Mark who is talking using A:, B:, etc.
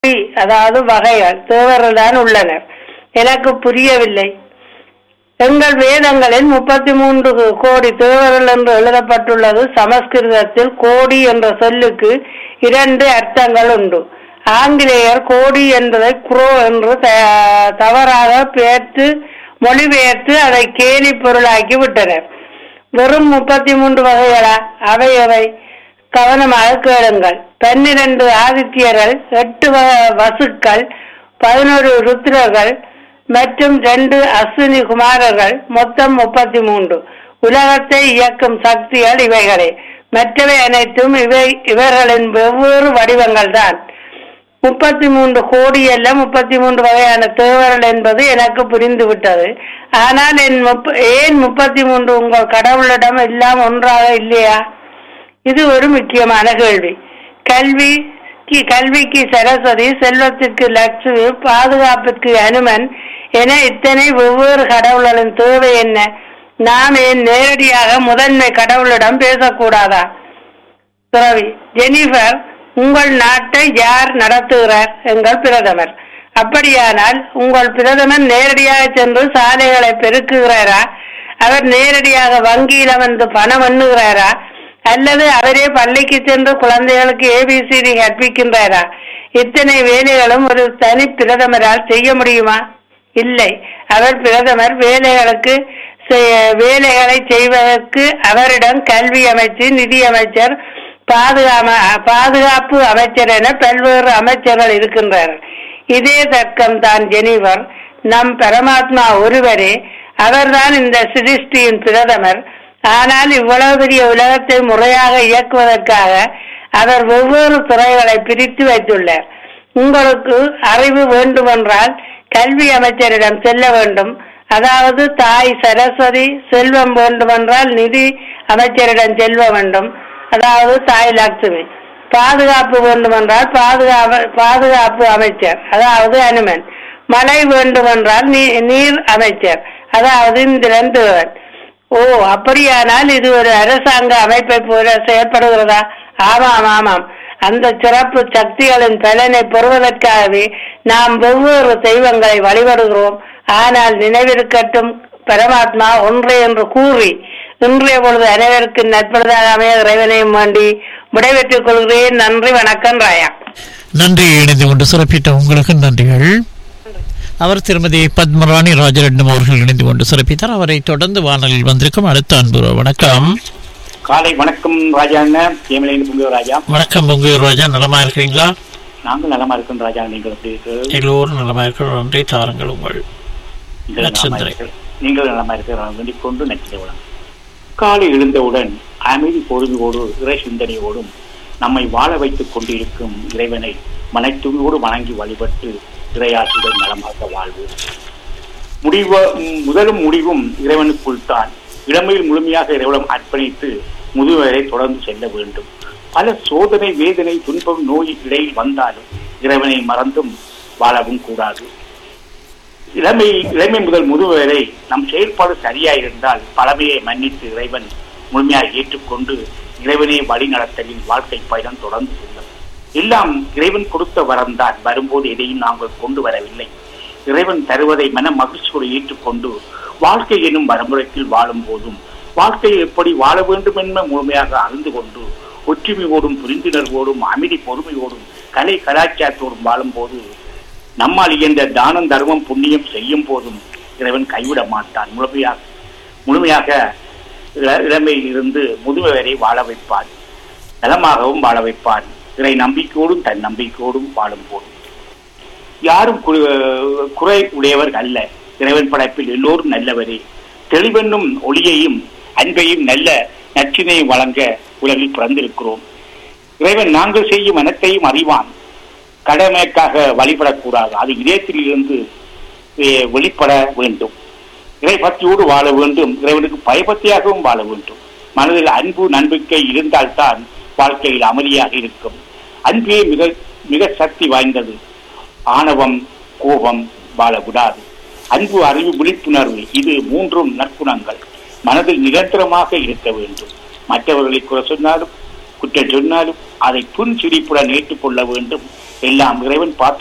A: கோடி அதாவது வகைகள் தேவர்கள்தான் உள்ளனர் எனக்கு புரியவில்லை எங்கள் வேதங்களில் முப்பத்தி மூன்று கோடி தேவர்கள் என்று எழுதப்பட்டுள்ளது சமஸ்கிருதத்தில் கோடி என்ற சொல்லுக்கு இரண்டு அர்த்தங்கள் உண்டு ஆங்கிலேயர் கோடி என்பதை குரோ என்று த- தவறாக பெயர்த்து மொழிபெயர்த்து அதை கேலி பொருளாக்கி விட்டனர் வெறும் முப்பத்தி மூன்று வகைகளா அவை அவை கவனமாக கேளுங்கள் பன்னிரண்டு ஆதித்யர்கள் எட்டு வ- வசுக்கள் பதினோரு ருத்ரர்கள் மற்றும் ரெண்டு அஸ்வினி குமாரர்கள் மொத்தம் முப்பத்தி மூன்று உலகத்தை இயக்கும் சக்திகள் இவைகளே மற்றவை அனைத்தும் இவை இவர்களின் வெவ்வேறு வடிவங்கள் தான் முப்பத்தி மூன்று கோடி அல்ல முப்பத்தி மூன்று வகையான தேவர்கள் என்பது எனக்கு புரிந்து விட்டது ஆனால் என் முப்ப- ஏன் முப்பத்தி மூன்று உங்கள் கடவுளிடம் எல்லாம் ஒன்றாக இல்லையா இது ஒரு முக்கியமான கேள்வி கல்வி கி- கல்விக்கு சரஸ்வதி செல்வத்திற்கு லட்சுமி பாதுகாப்பிற்கு அனுமன் என இத்தனை வெவ்வேறு கடவுள்களின் தேவை என்ன நாம் ஏன் நேரடியாக முதன்மை கடவுளிடம் பேசக்கூடாதா துறவி ஜெனிஃபர் உங்கள் நாட்டை யார் நடத்துகிறார் எங்கள் பிரதமர் அப்படியானால் உங்கள் பிரதமர் நேரடியாக சென்று சாலைகளை பெருக்குகிறாரா அவர் நேரடியாக வங்கியில வந்து பணம் எண்ணுகிறாரா அல்லது அவரே பள்ளிக்கு சென்று குழந்தைகளுக்கு ஏபிசிடி கற்பிக்கின்றாரா இத்தனை வேலைகளும் ஒரு தனி பிரதமரால் செய்ய முடியுமா இல்லை அவர் பிரதமர் வேலைகளுக்கு செ- வேலைகளை செய்வதற்கு அவரிடம் கல்வி அமைச்சு நிதி அமைச்சர் பாதுகாம பாதுகாப்பு அமைச்சர் என பல்வேறு அமைச்சர்கள் இருக்கின்றனர் இதே தர்க்கம் தான் ஜெனிவர் நம் பரமாத்மா ஒருவரே அவர்தான் இந்த சிருஷ்டியின் பிரதமர் ஆனால் இவ்வளவு பெரிய உலகத்தை முறையாக இயக்குவதற்காக அவர் வெவ்வேறு துறைகளை பிரித்து வைத்துள்ளார் உங்களுக்கு அறிவு வேண்டுமென்றால் கல்வி அமைச்சரிடம் செல்ல வேண்டும் அதாவது தாய் சரஸ்வதி செல்வம் வேண்டுமென்றால் நிதி அமைச்சரிடம் செல்வ வேண்டும் அதாவது தாய் லட்சுமி பாதுகாப்பு வேண்டுமென்றால் பாதுகாப்பு பாதுகாப்பு அமைச்சர் அதாவது அனுமன் மழை வேண்டுமென்றால் நீ- நீர் அமைச்சர் அதாவது இந்திரன் தேவன் ஓ அப்படியானால் இது ஒரு அரசாங்க அமைப்பை போல செயல்படுகிறதா ஆமாம் ஆமாம் அந்த சிறப்பு சக்திகளின் பலனை பெறுவதற்காகவே நாம் வெவ்வேறு தெய்வங்களை வழிபடுகிறோம் ஆனால் நினைவிருக்கட்டும் பரமாத்மா ஒன்றே என்று கூறி இன்றைய பொழுது அனைவருக்கும் நட்பதாக அமைய இறைவனையும் வேண்டி விடைபெற்றுக் கொள்கிறேன் நன்றி வணக்கம் ராயா
B: நன்றி இணைந்து கொண்டு சிறப்பித்த உங்களுக்கு நன்றிகள் அவர் திருமதி பத்மராணி ராஜரட்னம் அவர்கள் இணைந்து கொண்டு சிறப்பித்தார் அவரை தொடர்ந்து வானலில் வந்திருக்கும் அடுத்த அன்பு வணக்கம்
C: காலை வணக்கம் ராஜா அண்ணன் ஏமலையில் புங்க ராஜா
B: வணக்கம் உங்க ராஜா நலமா இருக்கிறீங்களா
C: நாங்கள் நலமா இருக்கோம் ராஜா நீங்கள் எப்படி இருக்கிறீர்கள்?
B: எல்லோரும் நலமா இருக்கிறோம் நன்றி தாருங்கள் உங்கள்
C: நீங்கள் நலமா
B: நட்சத்திரம்.
C: இருக்கிறீர்கள். நீங்கள் நலமா இருக்கிறார்கள் வேண்டிக் கொண்டு நச்சிதவுடன் காலை எழுந்தவுடன் அமைதி பொழுதுவோடு இறை சிந்தனையோடும் நம்மை வாழ வைத்துக் கொண்டிருக்கும் இறைவனை மனத்துணியோடு வணங்கி வழிபட்டு இறையாற்றுடன் நலமாக வாழ்வோம் முடிவ ம், முதலும் முடிவும் இறைவனுக்குள் தான் இளமையில் முழுமையாக இறைவனம் அர்ப்பணித்து முதுவரை தொடர்ந்து செல்ல வேண்டும் பல சோதனை வேதனை துன்பம் நோய் இடையில் வந்தாலும் இறைவனை மறந்தும் வாழவும் கூடாது இளமை இளமை முதல் முதுமை வரை நம் செயல்பாடு சரியா இருந்தால் பழமையை மன்னித்து இறைவன் முழுமையாக ஏற்றுக்கொண்டு இறைவனை வழி நடத்தலில் வாழ்க்கை பயணம் தொடர்ந்து செல்லும் எல்லாம் இறைவன் கொடுத்த வரம்தான் வரும்போது எதையும் நாங்கள் கொண்டு வரவில்லை இறைவன் தருவதை மன மகிழ்ச்சியோடு ஏற்றுக்கொண்டு வாழ்க்கை எனும் வரமுறையில் வாழும் போதும் வாழ்க்கையை எப்படி வாழ வேண்டும் என்ப முழுமையாக அறிந்து கொண்டு ஒற்றுமையோடும் புரிந்துணர்வோடும் அமைதி பொறுமையோடும் கலை கலாச்சாரத்தோடும் வாழும் போது நம்மால் இயன்ற தானம் தர்மம் புண்ணியம் செய்யும் போதும் இறைவன் கைவிட மாட்டான் முழுமையாக முழுமையாக இள- இளமையில் இருந்து முதுமை வரை வாழ வைப்பான் நலமாகவும் வாழ வைப்பான் இறை நம்பிக்கையோடும் தன் நம்பிக்கையோடும் வாழும் போதும் யாரும் கு- குறை உடையவர் அல்ல இறைவன் படைப்பில் எல்லோரும் நல்லவரே தெளிவென்னும் ஒளியையும் அன்பையும் நல்ல நச்சினையும் வழங்க உலகில் பிறந்திருக்கிறோம் இறைவன் நாங்கள் செய்யும் அனைத்தையும் அறிவான் கடமைக்காக வழிபடக்கூடாது அது இதயத்தில் இருந்து eh, வெளிப்பட வேண்டும் இறை பக்தியோடு வாழ வேண்டும் இறைவனுக்கு பயபக்தியாகவும் வாழ வேண்டும் மனதில் அன்பு நம்பிக்கை இருந்தால்தான் வாழ்க்கையில் அமைதியாக இருக்கும் அன்பே மிக மிக சக்தி வாய்ந்தது ஆணவம் கோபம் வாழ விடாது அன்பு அறிவு விழிப்புணர்வு இது மூன்றும் நற்குணங்கள் மனதில் நிரந்தரமாக இருக்க வேண்டும் மற்றவர்களை குறை சொன்னாலும் குற்றம் சொன்னாலும் அதை புன் சிரிப்புடன் ஏற்றுக்கொள்ள வேண்டும் எல்லாம் இறைவன் பார்த்து